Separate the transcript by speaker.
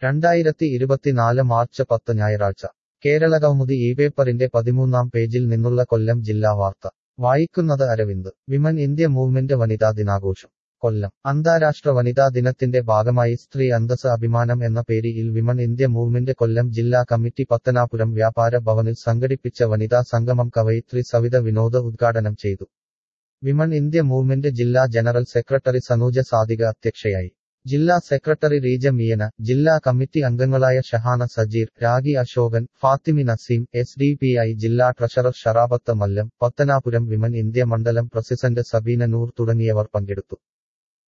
Speaker 1: രണ്ടായിരത്തി ഇരുപത്തിനാല് മാർച്ച് പത്ത് ഞായറാഴ്ച കേരളകൗമുദി ഈ പേപ്പറിന്റെ പതിമൂന്നാം പേജിൽ നിന്നുള്ള കൊല്ലം ജില്ലാ വാർത്ത വായിക്കുന്നത് അരവിന്ദ് വിമൻ ഇന്ത്യ മൂവ്മെന്റ് വനിതാ ദിനാഘോഷം കൊല്ലം അന്താരാഷ്ട്ര വനിതാ ദിനത്തിന്റെ ഭാഗമായി സ്ത്രീ അന്തസ് അഭിമാനം എന്ന പേരിൽ വിമൻ ഇന്ത്യ മൂവ്മെന്റ് കൊല്ലം ജില്ലാ കമ്മിറ്റി പത്തനാപുരം വ്യാപാര ഭവനിൽ സംഘടിപ്പിച്ച വനിതാ സംഗമം കവയിത്രി സവിത വിനോദ് ഉദ്ഘാടനം ചെയ്തു വിമൻ ഇന്ത്യ മൂവ്മെന്റ് ജില്ലാ ജനറൽ സെക്രട്ടറി സനൂജ സാദിക അധ്യക്ഷയായി ജില്ലാ സെക്രട്ടറി റീജ മിയന ജില്ലാ കമ്മിറ്റി അംഗങ്ങളായ Shahana Sajeer Ragi Ashokan Fathimi Naseem S D P I ജില്ലാ treasurer Sharabath Mallam Pathanapuram women India മണ്ഡലം പ്രസിഡന്റ് സബീന നൂർ തുടങ്ങിയവർ പങ്കെടുത്തു